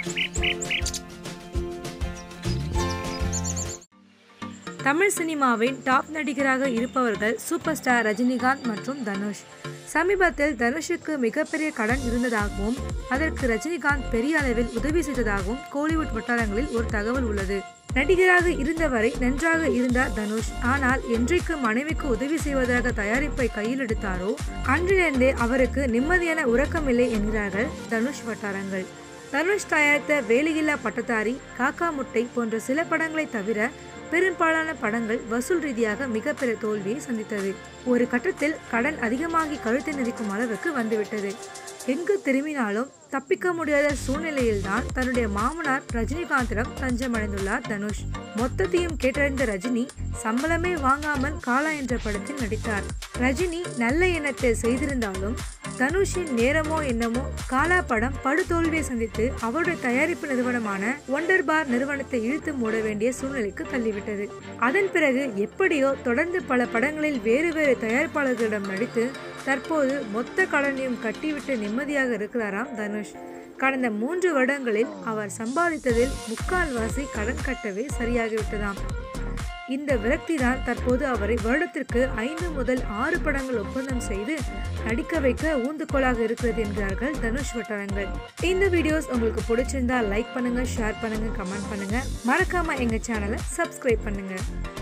தமிழ் சினிமாவின் டாப் நடிகராக இருப்பவர்கள் சூப்பர் ஸ்டார் ரஜினிகாந்த் மற்றும் தனுஷ் சமீபத்தில் தனுஷுக்கு மிகப்பெரிய கடன் இருந்ததாகவும் அதற்கு ரஜினிகாந்த் பெரிய அளவில் உதவி செய்ததாகவும் கோலிவுட் வட்டாரங்களில் ஒரு தகவல் உள்ளது நடிகராக இருந்தவரை நன்றாக இருந்தார் தனுஷ் ஆனால் என்றைக்கு மனைவிக்கு உதவி செய்வதாக தயாரிப்பை கையில் எடுத்தாரோ அன்றிலிருந்தே அவருக்கு நிம்மதியான உறக்கமில்லை என்கிறார்கள் தனுஷ் வட்டாரங்கள் தனுஷ் தயாரித்த வேலையில்லா பட்டதாரி காக்கா முட்டை போன்ற சில படங்களை தவிர பெரும்பாலான படங்கள் வசூல் ரீதியாக மிகப்பெரிய தோல்வியை சந்தித்தது ஒரு கட்டத்தில் கடன் அதிகமாகி கழுத்தை நெரிக்கும் அளவுக்கு வந்துவிட்டது எங்கு திரும்பினாலும் தப்பிக்க முடியாத சூழ்நிலையில்தான் தன்னுடைய மாமனார் ரஜினிகாந்திடம் தஞ்சமடைந்துள்ளார் தனுஷ் மொத்தத்தையும் கேட்டறிந்த ரஜினி சம்பளமே வாங்காமல் காலா என்ற படத்தில் நடித்தார் ரஜினி நல்ல எண்ணத்தை செய்திருந்தாலும் தனுஷின் நேரமோ என்னமோ காலா படம் படுதோல்வியை சந்தித்து அவருடைய தயாரிப்பு நிறுவனமான ஒண்டர் பார் நிறுவனத்தை இழுத்து மூட வேண்டிய சூழ்நிலைக்கு தள்ளிவிட்டது அதன் பிறகு எப்படியோ தொடர்ந்து பல படங்களில் வேறு வேறு தயாரிப்பாளர்களிடம் நடித்து தற்போது மொத்த கடனையும் கட்டிவிட்டு நிம்மதியாக இருக்கிறாராம் தனுஷ் கடந்த மூன்று வருடங்களில் அவர் சம்பாதித்ததில் முக்கால்வாசி கடன் கட்டவே சரியாகிவிட்டதாம் இந்த விரக்தி தான் தற்போது அவரை வருடத்திற்கு ஐந்து முதல் ஆறு படங்கள் ஒப்பந்தம் செய்து நடிக்க வைக்க ஊந்துகோலாக இருக்கிறது என்கிறார்கள் தனுஷ் வட்டாரங்கள் இந்த வீடியோஸ் உங்களுக்கு பிடிச்சிருந்தா லைக் பண்ணுங்க ஷேர் பண்ணுங்க கமெண்ட் பண்ணுங்க மறக்காம எங்க சேனலை சப்ஸ்கிரைப் பண்ணுங்க